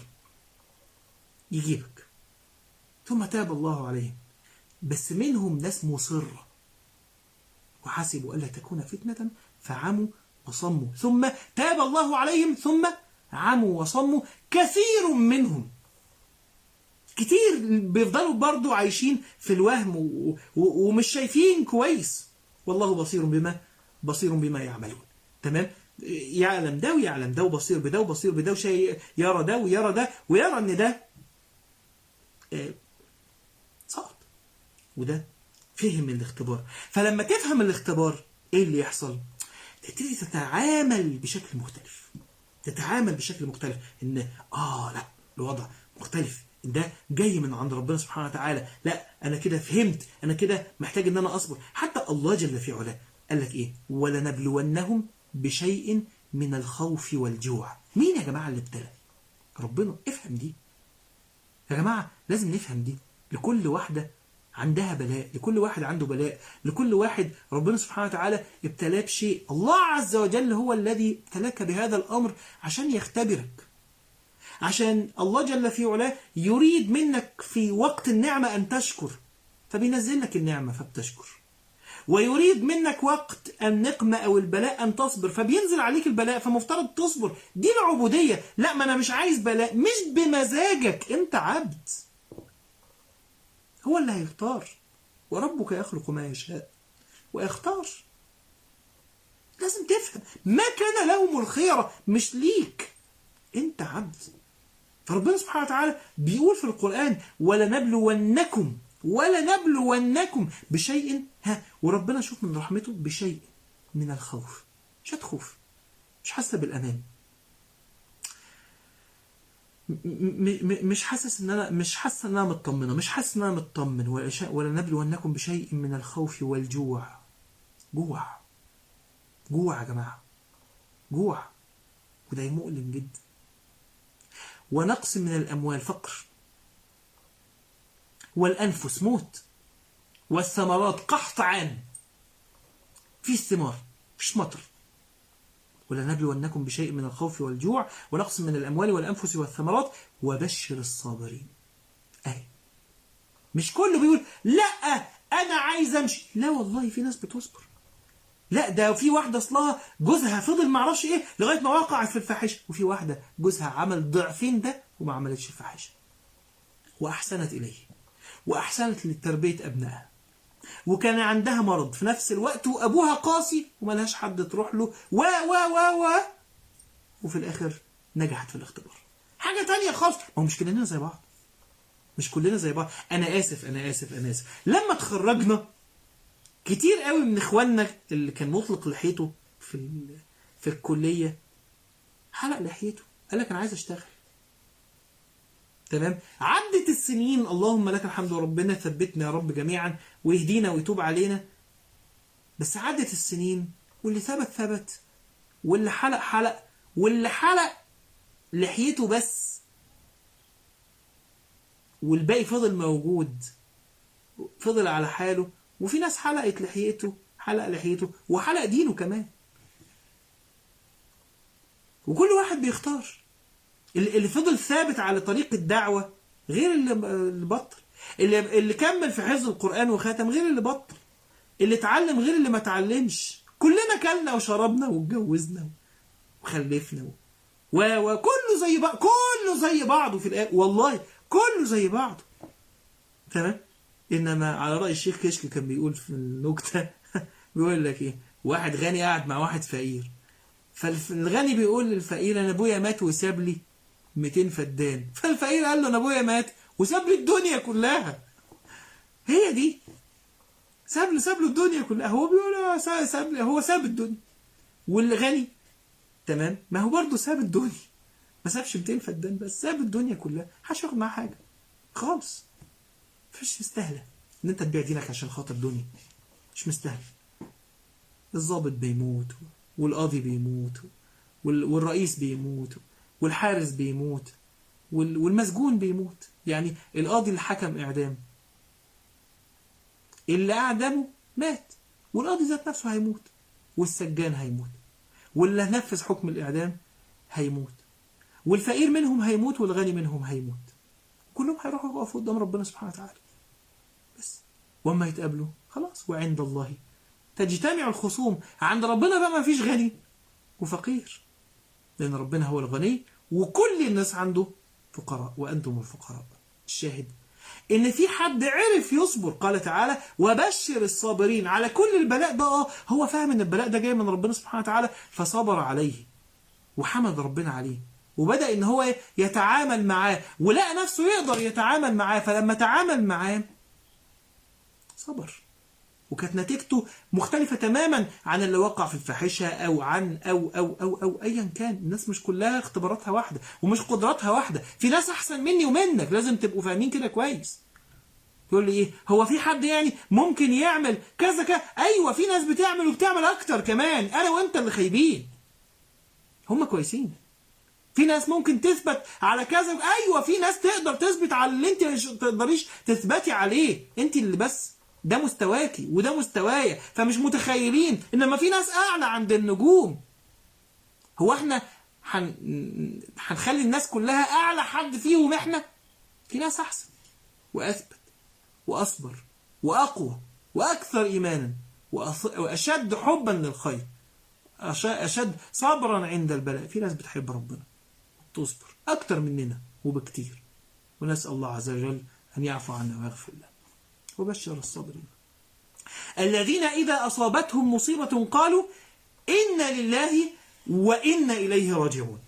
Speaker 1: يجيبك ثم تاب الله عليهم بس منهم ناس مصره وحسبوا الا تكون فتنه فعموا وصموا ثم تاب الله عليهم ثم عموا وصموا كثير منهم كتير بيفضلوا برضو عايشين في الوهم و... و... ومش شايفين كويس والله بصير بما بصير بما يعملون تمام يعلم ده ويعلم ده وبصير بده وبصير بده وشيء يرى ده ويرى ده ويرى ان ده آه، سقط وده فهم الاختبار فلما تفهم الاختبار ايه اللي يحصل تبتدي تتعامل بشكل مختلف تتعامل بشكل مختلف ان اه لا الوضع مختلف ده جاي من عند ربنا سبحانه وتعالى لا انا كده فهمت انا كده محتاج ان انا اصبر حتى الله جل في علاه قال لك ايه ولنبلونهم بشيء من الخوف والجوع مين يا جماعه اللي ابتلى ربنا افهم دي يا جماعه لازم نفهم دي لكل واحده عندها بلاء لكل واحد عنده بلاء لكل واحد ربنا سبحانه وتعالى ابتلاه بشيء الله عز وجل هو الذي ابتلاك بهذا الأمر عشان يختبرك عشان الله جل في علاه يريد منك في وقت النعمة أن تشكر فبينزل لك النعمة فبتشكر ويريد منك وقت النقمة أو البلاء أن تصبر فبينزل عليك البلاء فمفترض تصبر دي العبودية لا ما أنا مش عايز بلاء مش بمزاجك أنت عبد هو اللي هيختار وربك يخلق ما يشاء ويختار لازم تفهم ما كان لهم الخيرة مش ليك انت عبد فربنا سبحانه وتعالى بيقول في القرآن ولنبلونكم ولنبلونكم بشيء ها وربنا شوف من رحمته بشيء من الخوف مش هتخوف مش حاسه بالامان م- م- مش حاسس ان انا مش حاسه ان انا مطمنه مش حاسس ان انا مطمن ولا ولنبلونكم بشيء من الخوف والجوع جوع جوع يا جماعه جوع وده مؤلم جدا ونقص من الاموال فقر والانفس موت والثمرات قحط عام في ثمار مش مطر ولنبلونكم بشيء من الخوف والجوع ونقص من الأموال والأنفس والثمرات وبشر الصابرين أهي مش كله بيقول لا أنا عايز أمشي لا والله في ناس بتصبر لا ده في واحدة أصلها جوزها فضل معرفش إيه لغاية ما وقعت في الفاحشة وفي واحدة جوزها عمل ضعفين ده وما عملتش الفاحشة وأحسنت إليه وأحسنت لتربية أبنائها وكان عندها مرض في نفس الوقت وابوها قاسي وملهاش حد تروح له و و و و وفي الاخر نجحت في الاختبار حاجه تانية خالص ما هو مش كلنا زي بعض مش كلنا زي بعض انا اسف انا اسف انا اسف لما اتخرجنا كتير قوي من اخواننا اللي كان مطلق لحيته في ال- في الكليه حلق لحيته قال لك انا عايز اشتغل تمام عدت السنين اللهم لك الحمد وربنا ثبتنا يا رب جميعا ويهدينا ويتوب علينا بس عدت السنين واللي ثبت ثبت واللي حلق حلق واللي حلق لحيته بس والباقي فضل موجود فضل على حاله وفي ناس حلقت لحيته حلق لحيته وحلق دينه كمان وكل واحد بيختار اللي اللي فضل ثابت على طريق الدعوة غير اللي اللي بطل اللي اللي كمل في حفظ القرآن وختم غير اللي بطل اللي اتعلم غير اللي ما اتعلمش كلنا كلنا وشربنا واتجوزنا وخلفنا و... و... وكله زي بعض كله زي بعضه في الآخر والله كله زي بعضه تمام انما على رأي الشيخ كشك كان بيقول في النكتة بيقول لك ايه واحد غني قاعد مع واحد فقير فالغني بيقول للفقير انا ابويا مات وساب لي 200 فدان فالفقير قال له انا ابويا مات وساب لي الدنيا كلها هي دي ساب له ساب له الدنيا كلها هو بيقول آه ساب ساب لي- هو ساب الدنيا والغني تمام ما هو برضه ساب الدنيا ما سابش 200 فدان بس ساب الدنيا كلها محدش ياخد معاه حاجه خالص مفيش مستاهله ان انت تبيع دينك عشان خاطر دنيا مش مستاهله الضابط بيموت والقاضي بيموت وال- والرئيس بيموت والحارس بيموت وال- والمسجون بيموت يعني القاضي اللي حكم إعدام اللي أعدمه مات والقاضي ذات نفسه هيموت والسجان هيموت واللي نفذ حكم الإعدام هيموت والفقير منهم هيموت والغني منهم هيموت كلهم هيروحوا يقفوا قدام ربنا سبحانه وتعالى بس وما يتقابلوا خلاص وعند الله تجتمع الخصوم عند ربنا بقى ما فيش غني وفقير لأن ربنا هو الغني وكل الناس عنده فقراء وأنتم الفقراء الشاهد إن في حد عرف يصبر قال تعالى وبشر الصابرين على كل البلاء ده آه هو فاهم إن البلاء ده جاي من ربنا سبحانه وتعالى فصبر عليه وحمد ربنا عليه وبدأ إن هو يتعامل معاه ولقى نفسه يقدر يتعامل معاه فلما تعامل معاه صبر وكانت نتيجته مختلفة تماما عن اللي وقع في الفاحشة أو عن أو أو أو أو أيا كان الناس مش كلها اختباراتها واحدة ومش قدراتها واحدة في ناس أحسن مني ومنك لازم تبقوا فاهمين كده كويس تقول لي إيه هو في حد يعني ممكن يعمل كذا كذا أيوة في ناس بتعمل وبتعمل أكتر كمان أنا وأنت اللي خايبين هم كويسين في ناس ممكن تثبت على كذا ايوه في ناس تقدر تثبت على اللي انت مش تقدريش تثبتي عليه انت اللي بس ده مستواكي وده مستوايا فمش متخيلين انما في ناس اعلى عند النجوم هو احنا هن... هنخلي الناس كلها اعلى حد فيهم احنا في ناس احسن واثبت واصبر واقوى واكثر ايمانا وأص... واشد حبا للخير أش- اشد صبرا عند البلاء في ناس بتحب ربنا تصبر اكتر مننا وبكتير ونسال الله عز وجل ان يعفو عنا ويغفر لنا وبشر الصابرين الذين إذا أصابتهم مصيبة قالوا إنا لله وإنا إليه راجعون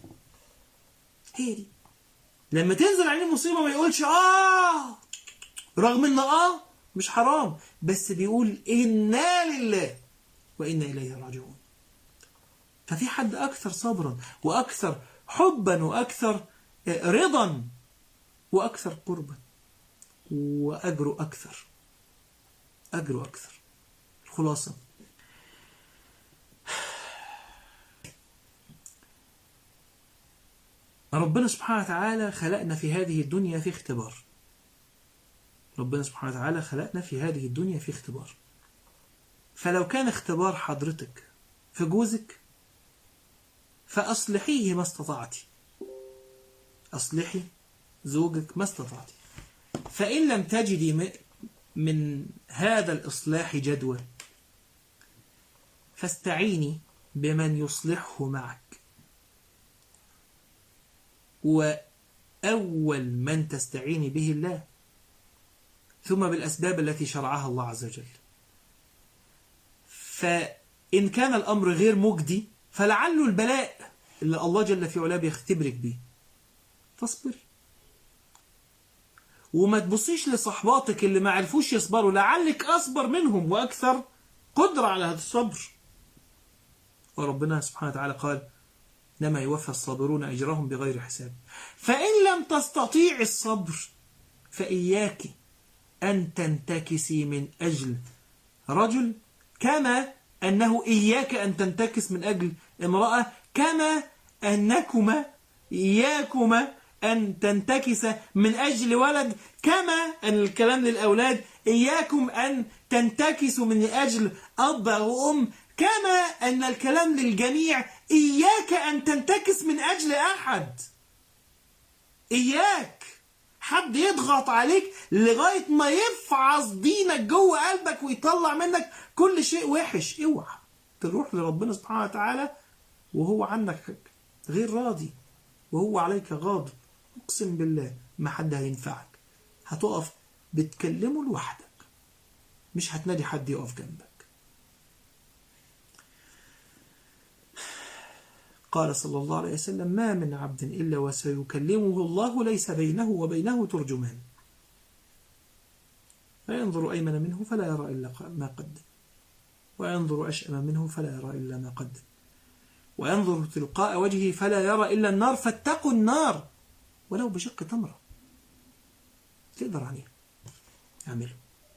Speaker 1: هي دي لما تنزل عليه مصيبة ما يقولش آه رغم إن آه مش حرام بس بيقول إنا لله وإنا إليه راجعون ففي حد أكثر صبرا وأكثر حبا وأكثر رضا وأكثر قربا وأجره أكثر أجره أكثر الخلاصة ربنا سبحانه وتعالى خلقنا في هذه الدنيا في اختبار ربنا سبحانه وتعالى خلقنا في هذه الدنيا في اختبار فلو كان اختبار حضرتك في جوزك فأصلحيه ما استطعتي أصلحي زوجك ما استطعتي فإن لم تجدي م- من هذا الإصلاح جدوى فاستعيني بمن يصلحه معك وأول من تستعيني به الله ثم بالأسباب التي شرعها الله عز وجل فإن كان الأمر غير مجدي فلعله البلاء اللي الله جل في علاه بيختبرك بيه فاصبري وما تبصيش لصحباتك اللي ما عرفوش يصبروا لعلك أصبر منهم وأكثر قدرة على هذا الصبر وربنا سبحانه وتعالى قال إنما يوفى الصابرون أجرهم بغير حساب فإن لم تستطيع الصبر فإياك أن تنتكسي من أجل رجل كما أنه إياك أن تنتكس من أجل امرأة كما أنكما إياكما أن تنتكس من أجل ولد كما أن الكلام للأولاد إياكم أن تنتكسوا من أجل أب وأم كما أن الكلام للجميع إياك أن تنتكس من أجل أحد إياك حد يضغط عليك لغاية ما يفعص دينك جوه قلبك ويطلع منك كل شيء وحش اوعى تروح لربنا سبحانه وتعالى وهو عنك غير راضي وهو عليك غاضب اقسم بالله ما حد هينفعك هتقف بتكلمه لوحدك مش هتنادي حد يقف جنبك قال صلى الله عليه وسلم ما من عبد إلا وسيكلمه الله ليس بينه وبينه ترجمان فينظر أيمن منه فلا يرى إلا ما قدم وينظر أشأم منه فلا يرى إلا ما قدم وينظر تلقاء وجهه فلا يرى إلا النار فاتقوا النار ولو بشق تمرة تقدر عليه اعمله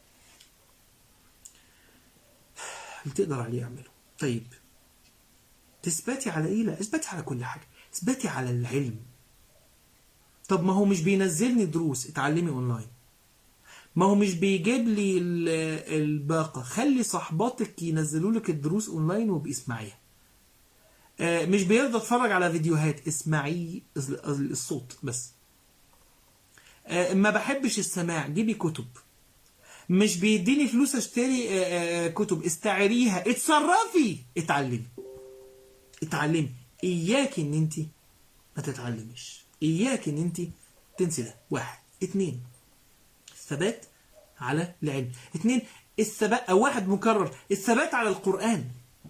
Speaker 1: اللي تقدر عليه اعمله طيب تثبتي على ايه لا اثبتي على كل حاجة اثبتي على العلم طب ما هو مش بينزلني دروس اتعلمي اونلاين ما هو مش بيجيب لي الباقة خلي صحباتك ينزلوا لك الدروس اونلاين وباسمعيها مش بيرضى اتفرج على فيديوهات اسمعي الصوت بس ما بحبش السماع جيبي كتب مش بيديني فلوس اشتري كتب استعريها اتصرفي اتعلمي اتعلمي اياك ان انت ما تتعلميش اياك ان انت تنسي ده واحد اتنين الثبات على العلم اتنين الثبات او واحد مكرر الثبات على القرآن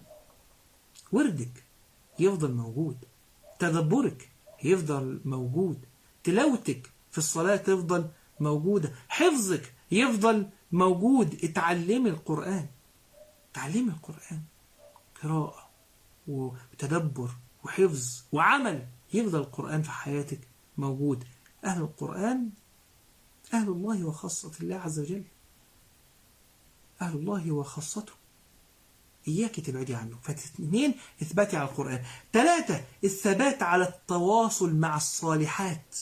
Speaker 1: وردك يفضل موجود تدبرك يفضل موجود تلاوتك في الصلاة تفضل موجودة حفظك يفضل موجود اتعلمي القرآن تعلمي القرآن قراءة وتدبر وحفظ وعمل يفضل القرآن في حياتك موجود أهل القرآن أهل الله وخاصة الله عز وجل أهل الله وخاصته إياك تبعدي عنه فاثنين إثباتي على القرآن ثلاثة الثبات على التواصل مع الصالحات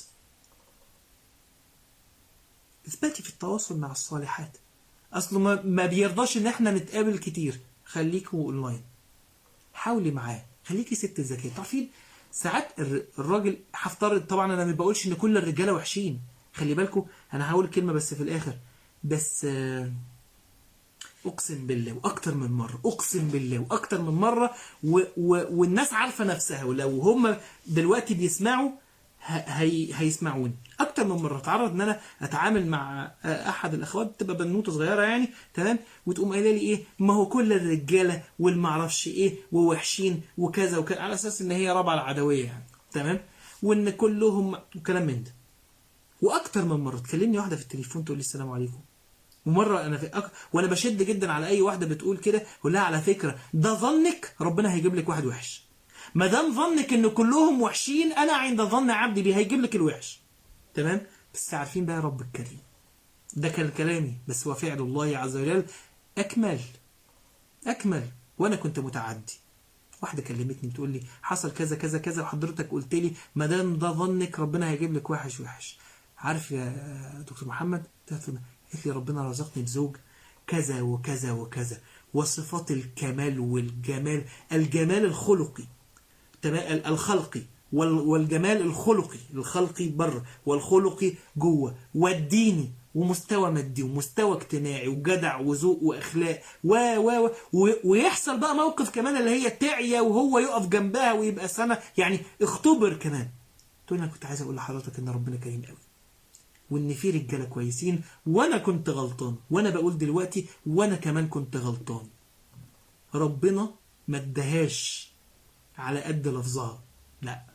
Speaker 1: اثباتي في التواصل مع الصالحات أصله ما بيرضاش إن احنا نتقابل كتير خليكوا أونلاين حاولي معاه خليكي ست الذكية تعرفين ساعات الراجل هفترض طبعا أنا ما بقولش إن كل الرجالة وحشين خلي بالكم أنا هقول كلمة بس في الآخر بس أقسم بالله وأكتر من مرة أقسم بالله وأكتر من مرة و و والناس عارفة نفسها ولو هم دلوقتي بيسمعوا هي هيسمعوني اكتر من مره اتعرض ان انا اتعامل مع احد الاخوات تبقى بنوته صغيره يعني تمام وتقوم قايله لي ايه ما هو كل الرجاله والمعرفش ايه ووحشين وكذا وكذا على اساس ان هي رابعه العدويه يعني تمام وان كلهم وكلام من ده واكتر من مره تكلمني واحده في التليفون تقول لي السلام عليكم ومره انا في أك... وانا بشد جدا على اي واحده بتقول كده اقول لها على فكره ده ظنك ربنا هيجيب لك واحد وحش ما دام ظنك ان كلهم وحشين انا عند ظن عبدي بيه هيجيب لك الوحش تمام بس عارفين بقى رب الكريم ده كان كلامي بس هو فعل الله عز وجل اكمل اكمل وانا كنت متعدي واحده كلمتني بتقول لي حصل كذا كذا كذا وحضرتك قلت لي ما دام ده ظنك ربنا هيجيب لك وحش وحش عارف يا دكتور محمد قالت لي ربنا رزقني بزوج كذا وكذا وكذا وصفات الكمال والجمال الجمال الخلقي الخلقي والجمال الخلقي الخلقي بره والخلقي جوه والديني ومستوى مادي ومستوى اجتماعي وجدع وذوق واخلاق و و ويحصل بقى موقف كمان اللي هي تعيا وهو يقف جنبها ويبقى سنه يعني اختبر كمان تقول انا كنت عايز اقول لحضرتك ان ربنا كريم قوي وان في رجاله كويسين وانا كنت غلطان وانا بقول دلوقتي وانا كمان كنت غلطان ربنا ما ادهاش على قد لفظها لا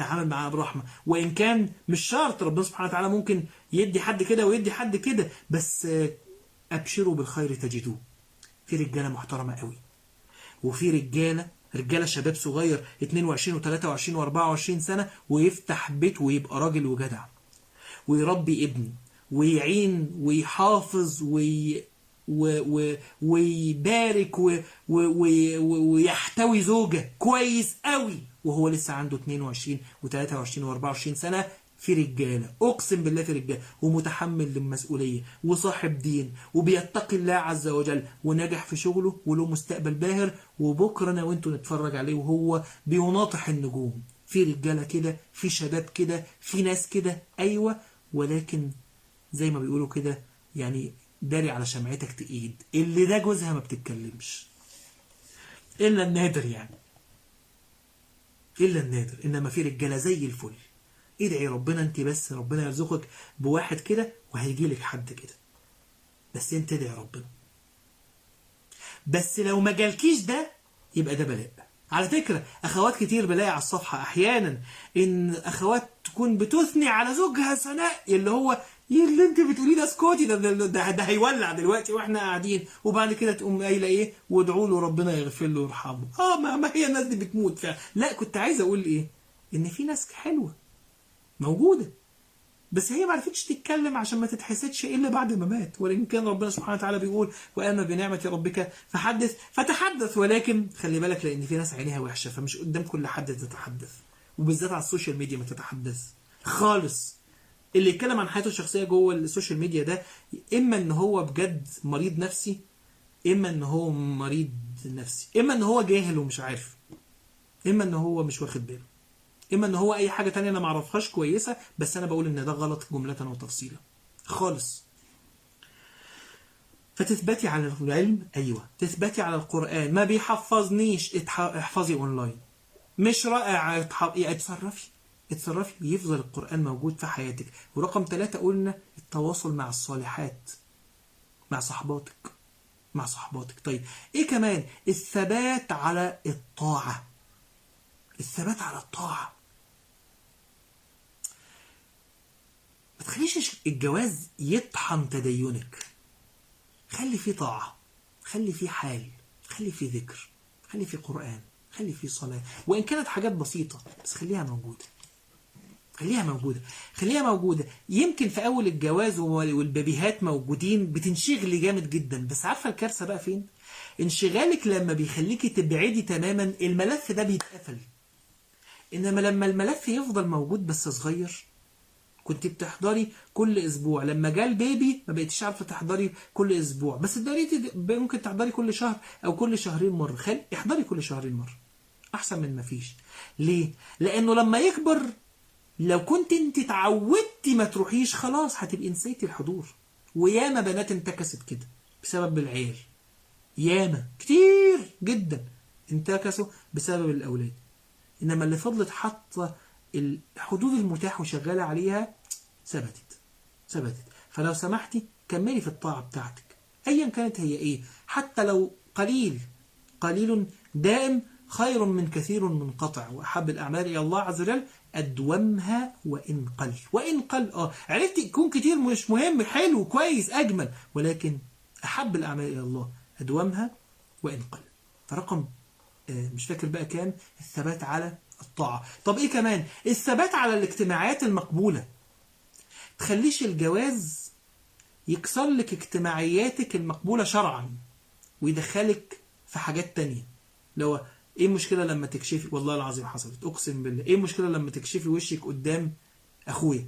Speaker 1: تعامل معاها برحمة وإن كان مش شرط ربنا سبحانه وتعالى ممكن يدي حد كده ويدي حد كده بس آه، أبشروا بالخير تجدوه في رجالة محترمة قوي وفي رجالة رجالة شباب صغير 22 و23 و24 سنة ويفتح بيت ويبقى راجل وجدع ويربي ابن ويعين ويحافظ وي و و ويبارك و و و ويحتوي زوجة كويس قوي وهو لسه عنده 22 و23 و24 سنة في رجالة أقسم بالله في رجالة ومتحمل للمسؤولية وصاحب دين وبيتقي الله عز وجل ونجح في شغله وله مستقبل باهر وبكرة أنا وأنتوا نتفرج عليه وهو بيناطح النجوم في رجالة كده في شباب كده في ناس كده أيوة ولكن زي ما بيقولوا كده يعني داري على شمعتك تقيد اللي ده جوزها ما بتتكلمش إلا النادر يعني إلا النادر إنما في رجالة زي الفل ادعي ربنا انت بس ربنا يرزقك بواحد كده وهيجي لك حد كده بس انت ادعي ربنا بس لو ما جالكيش ده يبقى ده بلاء على فكرة أخوات كتير بلاقي على الصفحة أحيانا إن أخوات تكون بتثني على زوجها ثناء اللي هو إيه اللي أنت بتقوليه ده اسكتي ده, ده, ده, ده هيولع دلوقتي وإحنا قاعدين وبعد كده تقوم قايلة إيه وادعوا له ربنا يغفر له ويرحمه آه ما, ما هي الناس دي بتموت فعلا لا كنت عايز أقول إيه إن في ناس حلوة موجودة بس هي ما عرفتش تتكلم عشان ما تتحسدش الا بعد ما مات وان كان ربنا سبحانه وتعالى بيقول واما بنعمه ربك فحدث فتحدث ولكن خلي بالك لان في ناس عينيها وحشه فمش قدام كل حد تتحدث وبالذات على السوشيال ميديا ما تتحدث خالص اللي يتكلم عن حياته الشخصيه جوه السوشيال ميديا ده اما ان هو بجد مريض نفسي اما ان هو مريض نفسي اما ان هو جاهل ومش عارف اما ان هو مش واخد باله اما ان هو اي حاجه تانية انا ما اعرفهاش كويسه بس انا بقول ان ده غلط جمله وتفصيلا خالص فتثبتي على العلم ايوه تثبتي على القران ما بيحفظنيش احفظي اونلاين مش رائع اتصرفي اتصرفي يفضل القران موجود في حياتك ورقم ثلاثة قلنا التواصل مع الصالحات مع صحباتك مع صحباتك طيب ايه كمان الثبات على الطاعه الثبات على الطاعه ما تخليش الجواز يطحن تدينك خلي فيه طاعة خلي فيه حال خلي فيه ذكر خلي فيه قرآن خلي فيه صلاة وإن كانت حاجات بسيطة بس خليها موجودة خليها موجودة خليها موجودة يمكن في أول الجواز والبيبيهات موجودين بتنشغلي جامد جدا بس عارفة الكارثة بقى فين انشغالك لما بيخليكي تبعدي تماما الملف ده بيتقفل إنما لما الملف يفضل موجود بس صغير كنت بتحضري كل اسبوع لما جاء البيبي ما بقيتيش عارفه تحضري كل اسبوع بس دلوقتي ممكن تحضري كل شهر او كل شهرين مره خل احضري كل شهرين مره احسن من ما فيش ليه لانه لما يكبر لو كنت انت اتعودتي ما تروحيش خلاص هتبقي نسيتي الحضور وياما بنات انتكست كده بسبب العيال ياما كتير جدا انتكسوا بسبب الاولاد انما اللي فضلت حاطه الحدود المتاح وشغالة عليها ثبتت ثبتت فلو سمحتي كملي في الطاعة بتاعتك أيا كانت هي إيه حتى لو قليل قليل دائم خير من كثير منقطع وأحب الأعمال إلى الله عز وجل أدومها وإن قل وإن قل آه عرفت يكون كتير مش مهم حلو كويس أجمل ولكن أحب الأعمال إلى الله أدومها وإن قل فرقم آه مش فاكر بقى كام الثبات على الطاعة طب ايه كمان الثبات على الاجتماعات المقبولة تخليش الجواز يكسر لك اجتماعياتك المقبولة شرعا ويدخلك في حاجات تانية لو ايه المشكلة لما تكشفي والله العظيم حصلت اقسم بالله ايه المشكلة لما تكشفي وشك قدام اخويا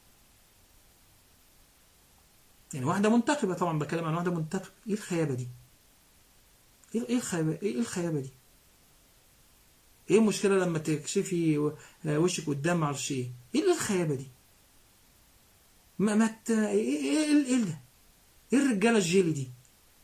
Speaker 1: يعني واحدة منتقبة طبعا بتكلم عن واحدة منتقبة ايه الخيابة دي ايه الخيابة ايه الخيابة دي ايه المشكله لما تكشفي وشك قدام معرفش ايه ايه الخيابه دي ما ما ت... ايه ايه ايه ده ايه الرجاله الجيلي دي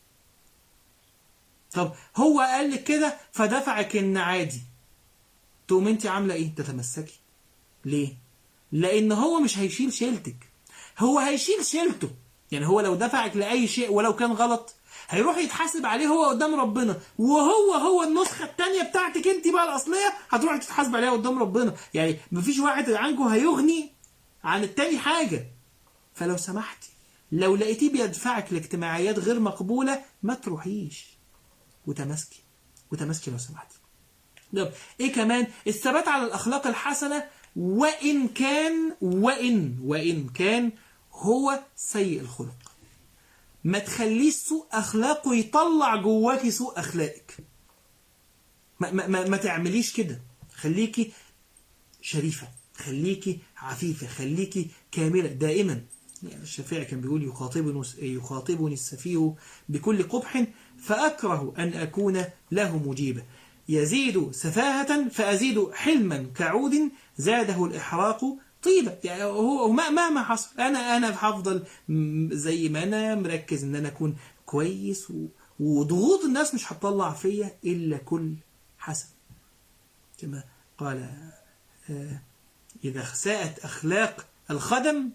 Speaker 1: طب هو قال لك كده فدفعك ان عادي تقوم انت عامله ايه تتمسكي ليه لان هو مش هيشيل شيلتك هو هيشيل شيلته يعني هو لو دفعك لأي شيء ولو كان غلط هيروح يتحاسب عليه هو قدام ربنا وهو هو النسخة التانية بتاعتك انت بقى الأصلية هتروح تتحاسب عليها قدام ربنا يعني مفيش واحد عنكم هيغني عن التاني حاجة فلو سمحتي لو لقيتيه بيدفعك لاجتماعيات غير مقبولة ما تروحيش وتماسكي وتماسكي لو سمحتي طب ايه كمان الثبات على الاخلاق الحسنه وان كان وان وان كان هو سيء الخلق ما تخليش سوء اخلاقه يطلع جواكي سوء اخلاقك ما, ما, ما, ما تعمليش كده خليكي شريفه خليكي عفيفه خليكي كامله دائما يعني الشافعي كان بيقول يخاطبني يخاطبني السفيه بكل قبح فأكره أن أكون له مجيبا يزيد سفاهة فأزيد حلما كعود زاده الإحراق طيبة يعني هو مهما حصل أنا أنا هفضل زي ما أنا مركز إن أنا أكون كويس وضغوط الناس مش هتطلع فيا إلا كل حسن كما قال إذا ساءت أخلاق الخدم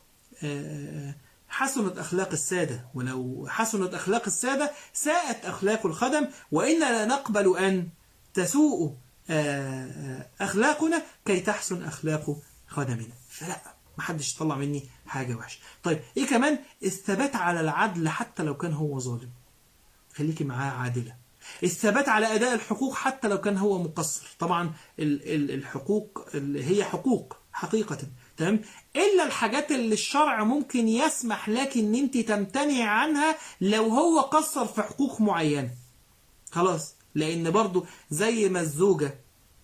Speaker 1: حسنت أخلاق السادة ولو حسنت أخلاق السادة ساءت أخلاق الخدم وإنا لا نقبل أن تسوء أخلاقنا كي تحسن أخلاق خدمنا فلا ما حدش يطلع مني حاجة وحشة طيب إيه كمان الثبات على العدل حتى لو كان هو ظالم خليكي معاه عادلة الثبات على أداء الحقوق حتى لو كان هو مقصر طبعا الحقوق هي حقوق حقيقة تمام الا الحاجات اللي الشرع ممكن يسمح لك ان انت تمتنع عنها لو هو قصر في حقوق معينه خلاص لان برضو زي ما الزوجه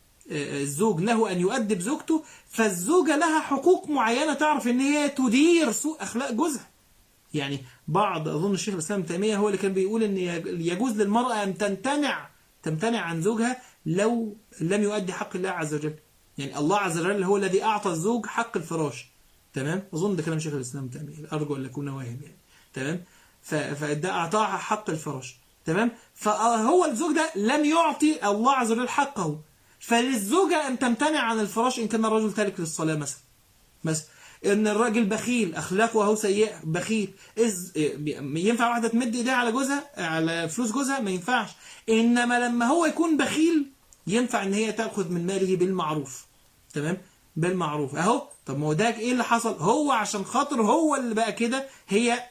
Speaker 1: الزوج له ان يؤدب زوجته فالزوجه لها حقوق معينه تعرف ان هي تدير سوء اخلاق جوزها يعني بعض اظن الشيخ الاسلام تيميه هو اللي كان بيقول ان يجوز للمراه ان تمتنع تمتنع عن زوجها لو لم يؤدي حق الله عز وجل يعني الله عز وجل هو الذي أعطى الزوج حق الفراش تمام أظن ده كلام شيخ الإسلام تيمية أرجو أن أكون واهم يعني تمام فده أعطاها حق الفراش تمام فهو الزوج ده لم يعطي الله عز وجل حقه فللزوجة أن تمتنع عن الفراش إن كان الرجل تارك للصلاة مثلا مثلا ان الراجل بخيل اخلاقه اهو سيئه بخيل إز ينفع واحده تمد ايديها على جوزها على فلوس جوزها ما ينفعش انما لما هو يكون بخيل ينفع ان هي تاخذ من ماله بالمعروف تمام بالمعروف اهو طب ما هو ده ايه اللي حصل هو عشان خاطر هو اللي بقى كده هي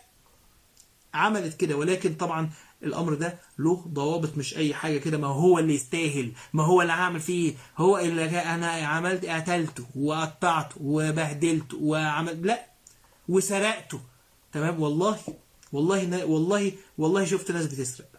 Speaker 1: عملت كده ولكن طبعا الامر ده له ضوابط مش اي حاجه كده ما هو اللي يستاهل ما هو اللي هعمل فيه هو اللي انا عملت قتلته وقطعته وبهدلته وعمل لا وسرقته تمام والله والله والله والله شفت ناس بتسرق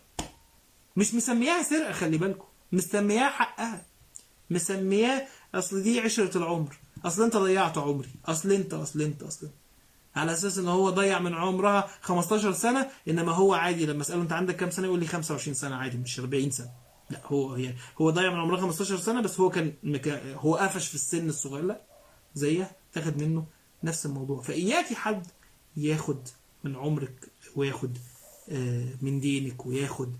Speaker 1: مش مسمياها سرقه خلي بالكم مسمياها حقها مسمياه اصل دي عشرة العمر اصل انت ضيعت عمري اصل انت اصل انت اصل انت. على اساس ان هو ضيع من عمرها 15 سنة انما هو عادي لما اساله انت عندك كام سنة يقول لي 25 سنة عادي مش 40 سنة لا هو يعني هو ضيع من عمرها 15 سنة بس هو كان مكا هو قفش في السن الصغير لا زيها تاخد منه نفس الموضوع فإياكي حد ياخد من عمرك وياخد من دينك وياخد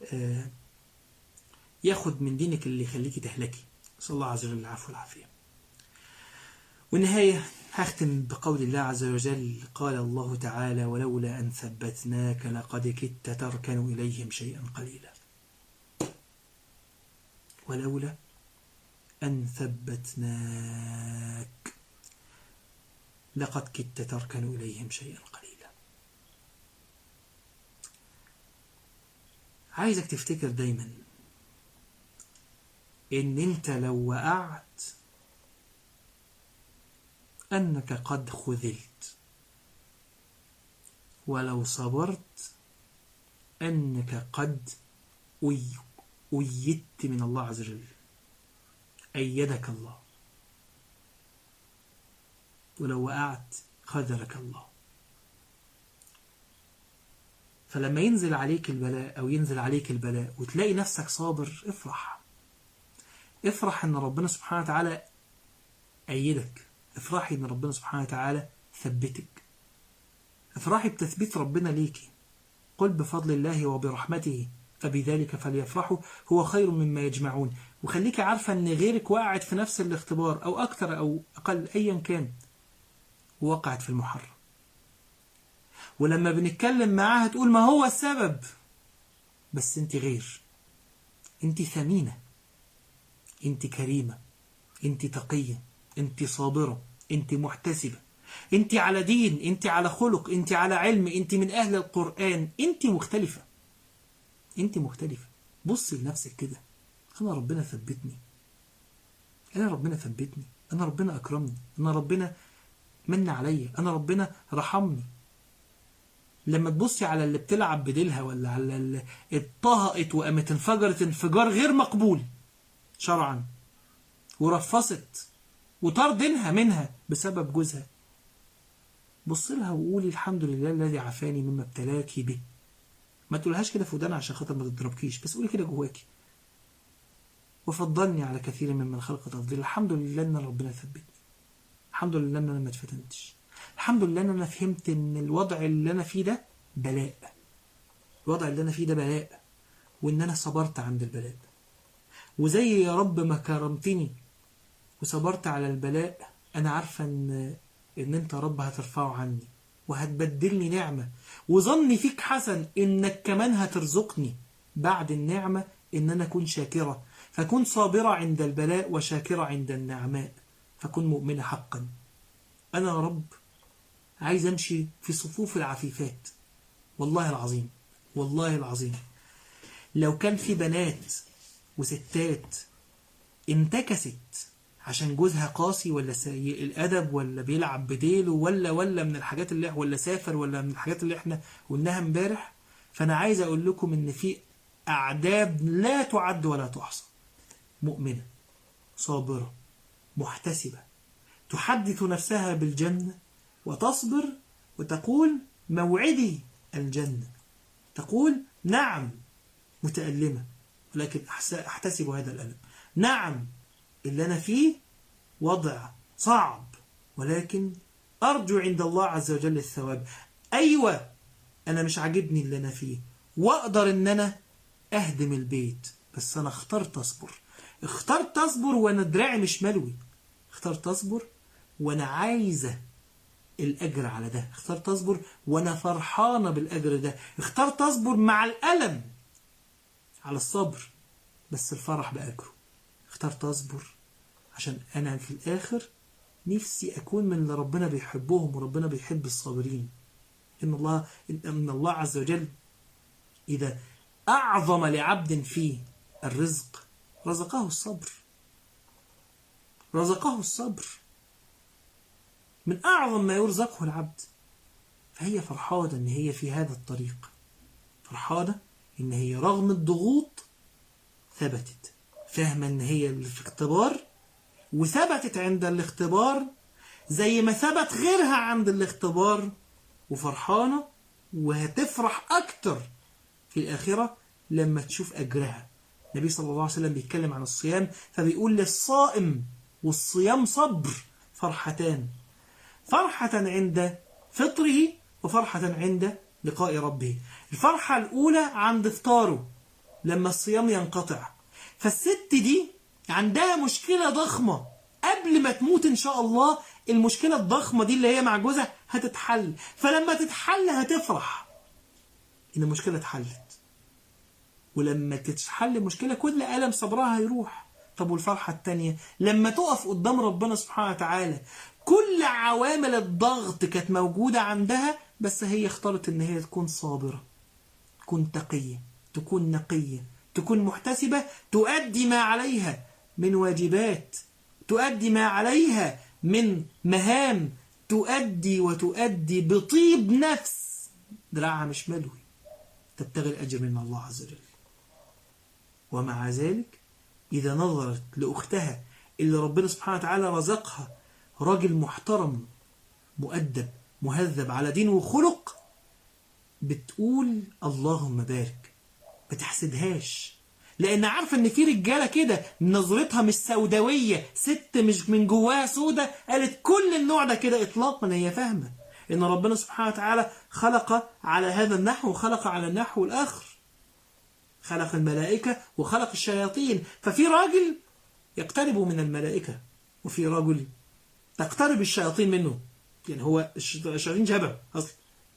Speaker 1: ياخد من دينك اللي يخليكي تهلكي نسأل الله عز وجل العفو والعافية والنهاية هختم بقول الله عز وجل قال الله تعالى ولولا أن ثبتناك لقد كدت تركن إليهم شيئا قليلا ولولا أن ثبتناك لقد كدت تركن إليهم شيئا قليلا عايزك تفتكر دايما ان انت لو وقعت انك قد خذلت ولو صبرت انك قد أيدت من الله عز وجل أيدك الله ولو وقعت خذلك الله فلما ينزل عليك البلاء أو ينزل عليك البلاء وتلاقي نفسك صابر افرح افرح ان ربنا سبحانه وتعالى أيدك افرحي ان ربنا سبحانه وتعالى ثبتك افرحي بتثبيت ربنا ليكي قل بفضل الله وبرحمته فبذلك فليفرحوا هو خير مما يجمعون وخليك عارفة ان غيرك وقعت في نفس الاختبار او اكثر او اقل ايا كان وقعت في المحرم ولما بنتكلم معاها تقول ما هو السبب بس انت غير انت ثمينة انت كريمة انت تقية انت صابرة انت محتسبة انت على دين انت على خلق انت على علم انت من اهل القرآن انت مختلفة انت مختلفة بصي لنفسك كده انا ربنا ثبتني انا ربنا ثبتني انا ربنا اكرمني انا ربنا من عليا انا ربنا رحمني لما تبصي على اللي بتلعب بديلها ولا على اللي اتطهقت وقامت انفجرت انفجار غير مقبول شرعا ورفصت وطار دينها منها بسبب جوزها بص لها وقولي الحمد لله الذي عافاني مما ابتلاك به ما تقولهاش كده في ودانها عشان خاطر ما تضربكيش بس قولي كده جواكي وفضلني على كثير ممن خلق تفضيل الحمد لله ان ربنا ثبتني الحمد لله ان انا ما اتفتنتش الحمد لله ان انا فهمت ان الوضع اللي انا فيه ده بلاء الوضع اللي انا فيه ده بلاء وان انا صبرت عند البلاء وزي يا رب ما كرمتني وصبرت على البلاء انا عارفه ان ان انت يا رب هترفعه عني وهتبدلني نعمه وظني فيك حسن انك كمان هترزقني بعد النعمه ان انا اكون شاكره فكن صابره عند البلاء وشاكره عند النعماء فكن مؤمنه حقا انا يا رب عايز امشي في صفوف العفيفات والله العظيم والله العظيم لو كان في بنات وستات انتكست عشان جوزها قاسي ولا سيء الادب ولا بيلعب بديله ولا ولا من الحاجات اللي ولا سافر ولا من الحاجات اللي احنا قلناها امبارح فانا عايز اقول لكم ان في اعداد لا تعد ولا تحصى مؤمنه صابره محتسبه تحدث نفسها بالجنه وتصبر وتقول موعدي الجنه تقول نعم متألمة ولكن أحتسب هذا الألم نعم اللي أنا فيه وضع صعب ولكن أرجو عند الله عز وجل الثواب أيوة أنا مش عاجبني اللي أنا فيه وأقدر أن أنا أهدم البيت بس أنا اخترت أصبر اخترت أصبر وأنا دراعي مش ملوي اخترت أصبر وأنا عايزة الأجر على ده اخترت أصبر وأنا فرحانة بالأجر ده اخترت أصبر مع الألم على الصبر بس الفرح بأجره اخترت أصبر عشان أنا في الآخر نفسي أكون من اللي ربنا بيحبهم وربنا بيحب الصابرين إن الله, إن الله عز وجل إذا أعظم لعبد فيه الرزق رزقه الصبر رزقه الصبر من أعظم ما يرزقه العبد فهي فرحانة إن هي في هذا الطريق فرحانة إن هي رغم الضغوط ثبتت فاهمة إن هي في اختبار وثبتت عند الاختبار زي ما ثبت غيرها عند الاختبار وفرحانة وهتفرح أكتر في الآخرة لما تشوف أجرها النبي صلى الله عليه وسلم بيتكلم عن الصيام فبيقول للصائم والصيام صبر فرحتان فرحة عند فطره وفرحة عند لقاء ربه الفرحة الأولى عند افطاره لما الصيام ينقطع فالست دي عندها مشكلة ضخمة قبل ما تموت إن شاء الله المشكلة الضخمة دي اللي هي مع جوزها هتتحل فلما تتحل هتفرح إن المشكلة اتحلت ولما تتحل المشكلة كل ألم صبرها هيروح طب والفرحة التانية لما تقف قدام ربنا سبحانه وتعالى كل عوامل الضغط كانت موجودة عندها بس هي اختارت ان هي تكون صابرة تكون تقية تكون نقية تكون محتسبة تؤدي ما عليها من واجبات تؤدي ما عليها من مهام تؤدي وتؤدي بطيب نفس دراعها مش ملوي تبتغي الأجر من الله عز وجل ومع ذلك إذا نظرت لأختها اللي ربنا سبحانه وتعالى رزقها راجل محترم مؤدب مهذب على دين وخلق بتقول اللهم بارك بتحسدهاش لان عارفه ان في رجاله كده نظرتها مش سوداويه ست مش من جواها سودة قالت كل النوع ده كده اطلاقا هي فاهمه ان ربنا سبحانه وتعالى خلق على هذا النحو وخلق على النحو الاخر خلق الملائكه وخلق الشياطين ففي راجل يقترب من الملائكه وفي رجل تقترب الشياطين منه يعني هو الشياطين شبه أصلا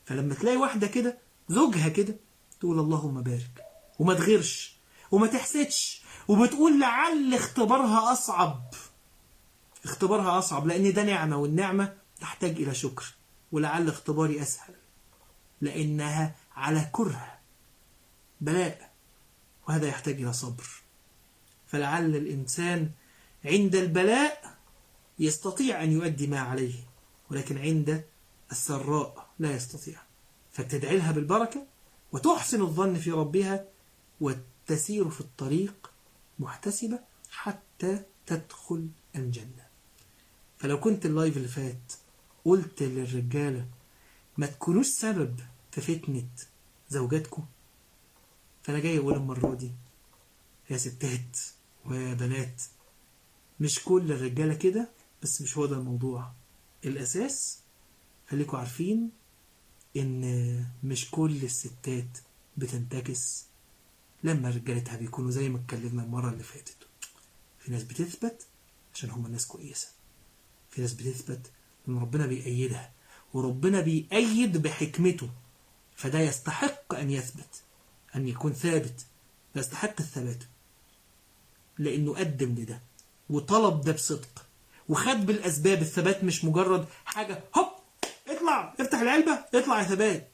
Speaker 1: فلما تلاقي واحدة كده زوجها كده تقول اللهم بارك وما تغيرش وما تحسدش وبتقول لعل اختبارها أصعب اختبارها أصعب لأن ده نعمة والنعمة تحتاج إلى شكر ولعل اختباري أسهل لأنها على كره بلاء وهذا يحتاج إلى صبر فلعل الإنسان عند البلاء يستطيع أن يؤدي ما عليه ولكن عند السراء لا يستطيع فتدعي لها بالبركة وتحسن الظن في ربها وتسير في الطريق محتسبة حتى تدخل الجنة فلو كنت اللايف اللي فات قلت للرجالة ما تكونوش سبب في فتنة زوجاتكم فأنا جاي أقول المرة دي يا ستات ويا بنات مش كل الرجالة كده بس مش هو ده الموضوع الأساس خليكم عارفين إن مش كل الستات بتنتكس لما رجالتها بيكونوا زي ما اتكلمنا المرة اللي فاتت في ناس بتثبت عشان هم ناس كويسة في ناس بتثبت إن ربنا بيأيدها وربنا بيأيد بحكمته فده يستحق أن يثبت أن يكون ثابت يستحق الثبات لأنه قدم لده وطلب ده بصدق وخد بالأسباب الثبات مش مجرد حاجة هوب اطلع افتح العلبة اطلع يا ثبات